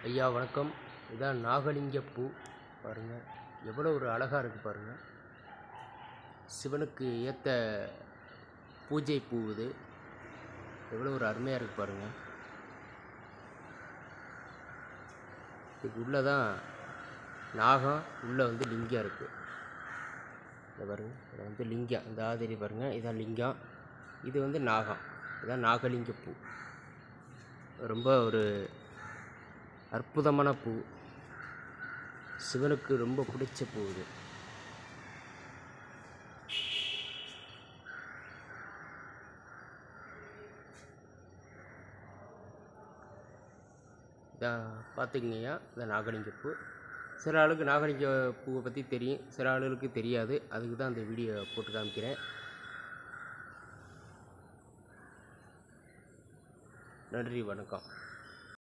ஐயா வணக்கம் இதான் நாகலிங்க பூ பாருங்கள் எவ்வளோ ஒரு அழகாக இருக்குது பாருங்கள் சிவனுக்கு ஏற்ற பூஜை பூ இது எவ்வளோ ஒரு அருமையாக இருக்குது பாருங்கள் இதுக்கு உள்ளே தான் நாகம் உள்ளே வந்து லிங்கம் இருக்குது இந்த பாருங்க இதில் வந்து லிங்கம் இந்த ஆதிரி பாருங்கள் இதான் லிங்கம் இது வந்து நாகம் இதான் நாகலிங்க பூ ரொம்ப ஒரு அற்புதமான பூ சிவனுக்கு ரொம்ப பிடிச்ச பூ இது இதான் பார்த்துக்கிங்கய்யா இந்த நாகலிங்க பூ சில ஆளுக்கு நாகலிங்க பூவை பற்றி தெரியும் சில ஆளுகளுக்கு தெரியாது அதுக்கு தான் இந்த வீடியோ போட்டு காமிக்கிறேன் நன்றி வணக்கம்